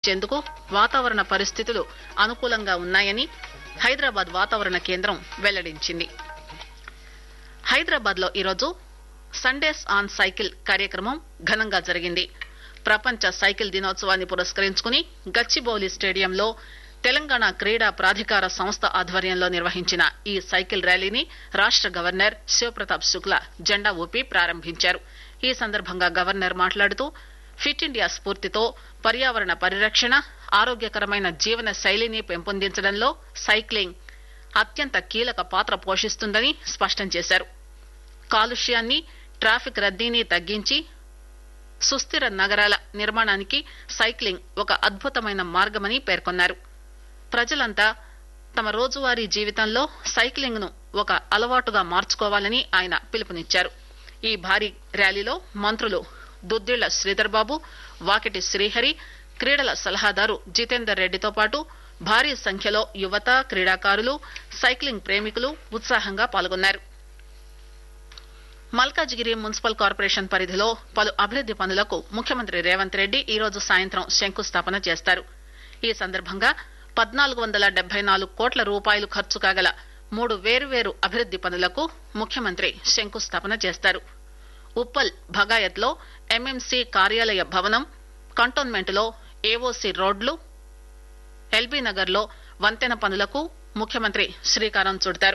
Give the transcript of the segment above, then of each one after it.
చెందుకు వాతావరణ పరిస్థితులు అనుకూలంగా ఉన్నాయని హైదరాబాద్ వాతావరణ కేంద్రం వెల్లడించింది హైదరాబాద్ లో ఈరోజు సండేస్ ఆన్ సైకిల్ కార్యక్రమం ఘనంగా జరిగింది ప్రపంచ సైకిల్ దినోత్సవాన్ని పురస్కరించుకుని గచ్చిబౌలి స్టేడియంలో తెలంగాణ క్రీడా ప్రాధికార సంస్థ ఆధ్వర్యంలో నిర్వహించిన ఈ సైకిల్ ర్యాలీని రాష్ట గవర్నర్ శివప్రతాప్ శుక్లా జెండా ఊపి ప్రారంభించారు ఈ సందర్భంగా గవర్నర్ మాట్లాడుతూ ఫిట్ ఇండియా స్ఫూర్తితో పర్యావరణ పరిరక్షణ ఆరోగ్యకరమైన జీవన శైలిని పెంపొందించడంలో సైక్లింగ్ అత్యంత కీలక పాత్ర పోషిస్తుందని స్పష్టం చేశారు కాలుష్యాన్ని ట్రాఫిక్ రద్దీని తగ్గించి సుస్థిర నగరాల నిర్మాణానికి సైక్లింగ్ ఒక అద్భుతమైన మార్గమని పేర్కొన్నారు ప్రజలంతా తమ రోజువారీ జీవితంలో సైక్లింగ్ ను ఒక అలవాటుగా మార్చుకోవాలని ఆయన పిలుపునిచ్చారు ఈ భారీ ర్యాలీలో మంత్రులు దుద్దిళ్ల శ్రీధర్ బాబు వాకిటి శ్రీహరి క్రీడల సలహాదారు జితేందర్ రెడ్డితో పాటు భారీ సంఖ్యలో యువత క్రీడాకారులు సైక్లింగ్ ప్రేమికులు ఉత్సాహంగా పాల్గొన్నారు మల్కాజిగిరి మున్సిపల్ కార్పొరేషన్ పరిధిలో పలు అభివృద్ది పనులకు ముఖ్యమంత్రి రేవంత్ రెడ్డి ఈ రోజు సాయంత్రం శంకుస్థాపన చేస్తారు ఈ సందర్భంగా పద్నాలుగు వందల డెబ్బై నాలుగు కోట్ల రూపాయలు ఖర్చు కాగల మూడు వేరువేరు అభివృద్ది పనులకు ముఖ్యమంత్రి శంకుస్థాపన చేస్తారు ఉప్పల్ భగాయత్ లో ఎంఎంసీ కార్యాలయ భవనం కంటోన్మెంట్ లో ఏఓసీ రోడ్లు ఎల్బీ నగర్ లో వంతెన పనులకు ముఖ్యమంత్రి శ్రీకారం చుడతారు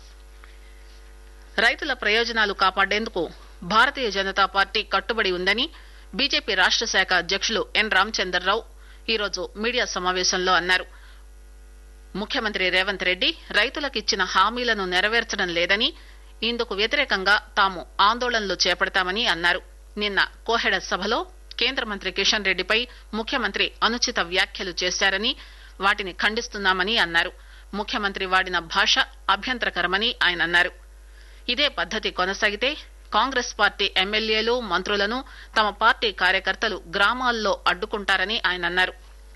రైతుల ప్రయోజనాలు కాపాడేందుకు భారతీయ జనతా పార్టీ కట్టుబడి ఉందని బీజేపీ రాష్ట శాఖ అధ్యక్షులు ఎన్ రామచందర్రావు ఈరోజు మీడియా సమావేశంలో అన్నారు ముఖ్యమంత్రి రేవంత్ రెడ్డి రైతులకు ఇచ్చిన హామీలను నెరవేర్చడం లేదని ఇందుకు వ్యతిరేకంగా తాము ఆందోళనలు చేపడతామని అన్నారు నిన్న కోహెడ సభలో కేంద్ర మంత్రి కిషన్ రెడ్డిపై ముఖ్యమంత్రి అనుచిత వ్యాఖ్యలు చేశారని వాటిని ఖండిస్తున్నామని అన్నారు ముఖ్యమంత్రి వాడిన భాష అభ్యంతరకరమని ఆయన అన్నారు ఇదే పద్దతి కొనసాగితే కాంగ్రెస్ పార్టీ ఎమ్మెల్యేలు మంత్రులను తమ పార్టీ కార్యకర్తలు గ్రామాల్లో అడ్డుకుంటారని ఆయన అన్నారు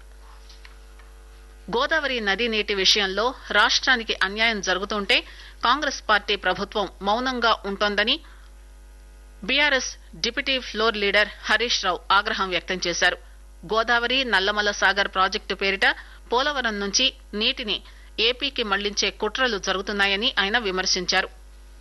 గోదావరి నదీ నీటి విషయంలో రాష్ట్రానికి అన్యాయం జరుగుతుంటే కాంగ్రెస్ పార్టీ ప్రభుత్వం మౌనంగా ఉంటోందని BRS deputy floor leader Harish Rao ఆగ్రహం వ్యక్తం చేశారు గోదావరి నల్లమల సాగర్ ప్రాజెక్టు పేరిట పోలవరం నుంచి నీటిని ఏపీకి మళ్లించే కుట్రలు జరుగుతున్నాయని ఆయన విమర్శించారు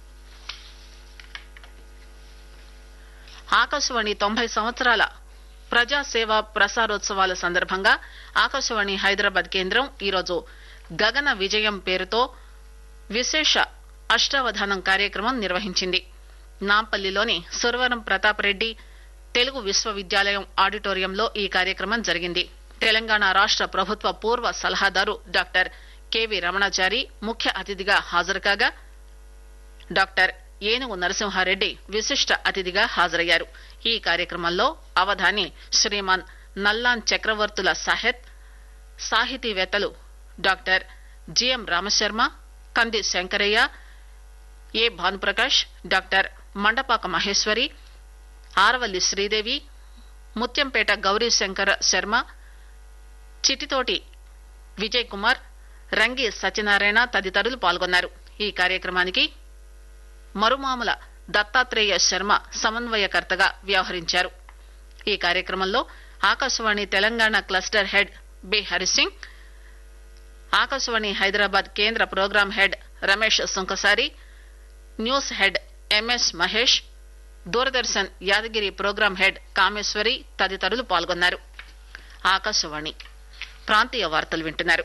ఆకాశవాణి తొంభై సంవత్సరాల ప్రజాసేవ ప్రసారోత్సవాల సందర్భంగా ఆకాశవాణి హైదరాబాద్ కేంద్రం ఈరోజు గగన విజయం పేరుతో విశేష అష్టావధానం కార్యక్రమం నిర్వహించింది నాంపల్లిలోని సురవరం ప్రతాప్ రెడ్డి తెలుగు విశ్వవిద్యాలయం ఆడిటోరియంలో ఈ కార్యక్రమం జరిగింది తెలంగాణ రాష్ట ప్రభుత్వ పూర్వ సలహాదారు డాక్టర్ కెవి రమణాచారి ముఖ్య అతిథిగా హాజరు కాగా డాక్టర్ ఏనుగు నరసింహారెడ్డి విశిష్ట అతిథిగా హాజరయ్యారు ఈ కార్యక్రమంలో అవధాని శ్రీమాన్ నల్లాన్ చక్రవర్తుల సాహెత్ సాహితీవేత్తలు doctor GM Ramasharma Kandi Shankaraiah A Bhanuprakash doctor Mandapaka Maheshwari Aravalli Sridevi Muthyampet Gauri Shankara Sharma Chititoti Vijay Kumar Rangi Satyanarayana తదితరులు పాల్గొన్నారు ఈ కార్యక్రమానికి మరుమాముల దత్తాత్రేయ శర్మ సమన్వయకర్తగా వ్యవహరించారు ఈ కార్యక్రమంలో Akashvani Telangana cluster head B Harisingh Akashvani Hyderabad కేంద్ర programme head Ramesh Sunkasari news head MS Mahesh Doordarshan Yadagiri programme head Kameshwari తదితరులు పాల్గొన్నారు ఆకాశవాణి ప్రాంతీయ వార్తలు వింటున్నారు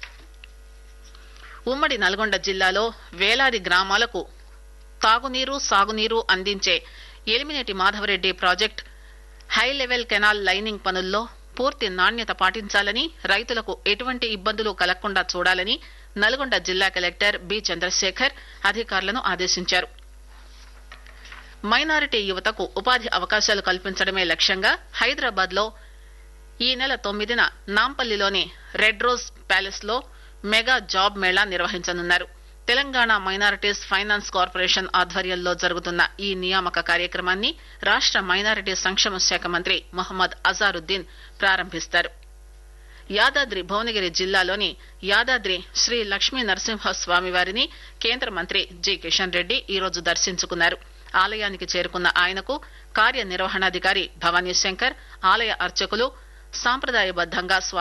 ఉమ్మడి నల్గొండ జిల్లాలో వేలాది గ్రామాలకు తాగునీరు సాగునీరు అందించే Elimineti Madhavareddy project high level canal lining పనుల్లో పూర్తి నాణ్యత పాటించాలని రైతులకు ఎటువంటి ఇబ్బందులు కలగకుండా చూడాలని నల్గొండ జిల్లా కలెక్టర్ బి చంద్రశేఖర్ అధికారులను ఆదేశించారు మైనారిటీ యువతకు ఉపాధి అవకాశాలు కల్పించడమే లక్ష్యంగా హైదరాబాద్ లో ఈ నెల తొమ్మిదిన నాంపల్లిలోని రెడ్ రోజ్ ప్యాలెస్ లో మెగా జాబ్ మేళా నిర్వహించనున్నారు తెలంగాణ మైనారిటీస్ ఫైనాన్స్ కార్పొరేషన్ ఆధ్వర్యంలో జరుగుతున్న ఈ నియామక కార్యక్రమాన్ని రాష్ట మైనారిటీ సంక్షేమ శాఖ మంత్రి మొహమ్మద్ అజారుద్దీన్ ప్రారంభిస్తారు యాదాద్రి భువనగిరి జిల్లాలోని యాదాద్రి శ్రీ లక్ష్మీ నరసింహస్వామి వారిని కేంద్ర మంత్రి జి కిషన్ రెడ్డి ఈరోజు దర్శించుకున్నారు ఆలయానికి చేరుకున్న ఆయనకు కార్యనిర్వహణాధికారి భవానీ శంకర్ ఆలయ అర్చకులు సాంప్రదాయబద్దంగా స్వాగతం